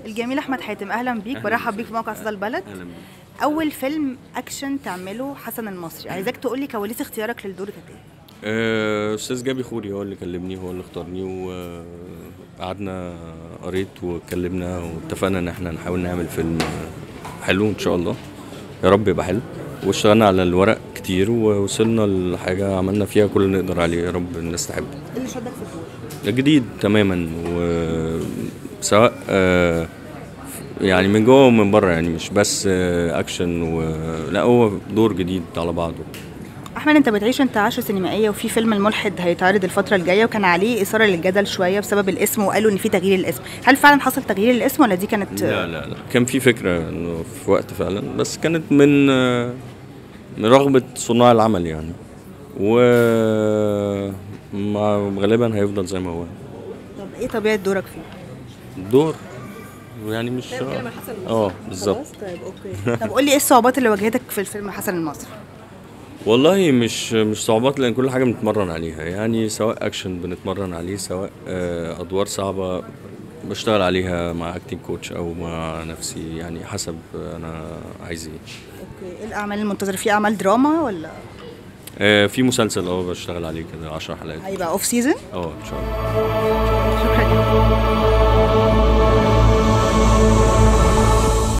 الجميل احمد حاتم اهلا بيك أهلاً برحب بيك. بيك في موقع صدى البلد اهلا بيك اول فيلم اكشن تعمله حسن المصري عايزاك تقول لي كواليس اختيارك للدور كانت ايه آه، استاذ جابي خوري هو اللي كلمني هو اللي اختارني وقعدنا قريت واتكلمنا واتفقنا ان احنا نحاول نعمل فيلم حلو ان شاء الله يا رب يبقى حلو واشتغلنا على الورق كتير ووصلنا لحاجة عملنا فيها كل اللي نقدر عليه يا رب الناس تحب ايه اللي شدك في الدور جديد تماما وسواء آه، يعني من جوه ومن بره يعني مش بس آه، اكشن و... لا هو دور جديد على بعضه احمد انت بتعيش انت عشر سينمائيه وفي فيلم الملحد هيتعرض الفتره الجايه وكان عليه اثاره للجدل شويه بسبب الاسم وقالوا ان في تغيير الاسم هل فعلا حصل تغيير الاسم ولا دي كانت لا لا لا كان في فكرة انه في وقت فعلا بس كانت من آه، من رغبة صناع العمل يعني و مع- غالبا هيفضل زي ما هو طب ايه طبيعه دورك فيه الدور يعني مش اه بالظبط خلاص طيب اوكي طب قول لي ايه الصعوبات اللي واجهتك في الفيلم حسن المصري والله مش مش صعوبات لان كل حاجه بنتمرن عليها يعني سواء اكشن بنتمرن عليه سواء آه، ادوار صعبه بشتغل عليها مع اكتنج كوتش او مع نفسي يعني حسب انا عايز ايه اوكي ايه الاعمال المنتظره في اعمال دراما ولا آه، في مسلسل اه بشتغل عليه كده 10 حلقات هيبقى اوف سيزون اه ان شاء الله شكرا